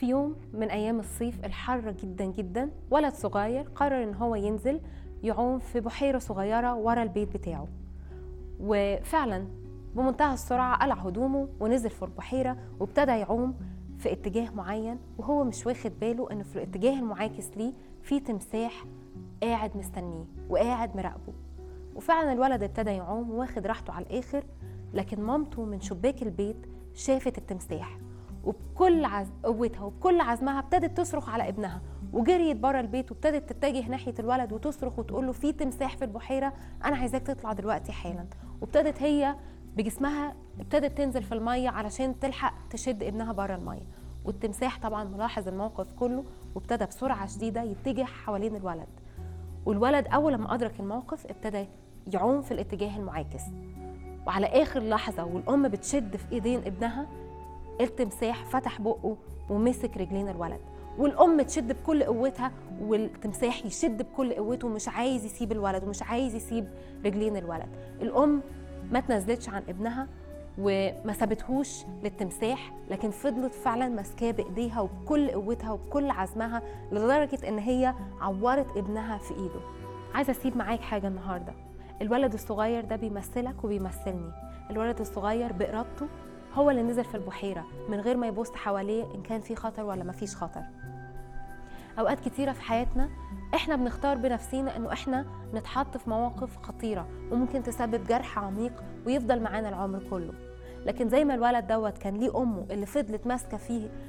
في يوم من أيام الصيف الحر جدا جدا ولد صغير قرر إن هو ينزل يعوم في بحيرة صغيرة ورا البيت بتاعه وفعلا بمنتهى السرعة قلع هدومه ونزل في البحيرة وابتدى يعوم في اتجاه معين وهو مش واخد باله إنه في الاتجاه المعاكس ليه في تمساح قاعد مستنيه وقاعد مراقبه وفعلا الولد ابتدى يعوم واخد راحته على الآخر لكن مامته من شباك البيت شافت التمساح وبكل عز... قوتها وبكل عزمها ابتدت تصرخ على ابنها وجريت بره البيت وابتدت تتجه ناحيه الولد وتصرخ وتقول له في تمساح في البحيره انا عايزاك تطلع دلوقتي حالا وابتدت هي بجسمها ابتدت تنزل في الميه علشان تلحق تشد ابنها بره الميه والتمساح طبعا ملاحظ الموقف كله وابتدى بسرعه شديده يتجه حوالين الولد والولد اول ما ادرك الموقف ابتدى يعوم في الاتجاه المعاكس وعلى اخر لحظه والام بتشد في ايدين ابنها التمساح فتح بقه ومسك رجلين الولد والام تشد بكل قوتها والتمساح يشد بكل قوته ومش عايز يسيب الولد ومش عايز يسيب رجلين الولد الام ما تنزلتش عن ابنها وما سابتهوش للتمساح لكن فضلت فعلا ماسكاه بايديها وبكل قوتها وبكل عزمها لدرجه ان هي عورت ابنها في ايده عايزه اسيب معاك حاجه النهارده الولد الصغير ده بيمثلك وبيمثلني الولد الصغير بإرادته هو اللي نزل في البحيرة من غير ما يبص حواليه إن كان في خطر ولا ما فيش خطر أوقات كتيرة في حياتنا إحنا بنختار بنفسينا إنه إحنا نتحط في مواقف خطيرة وممكن تسبب جرح عميق ويفضل معانا العمر كله لكن زي ما الولد دوت كان ليه أمه اللي فضلت ماسكة فيه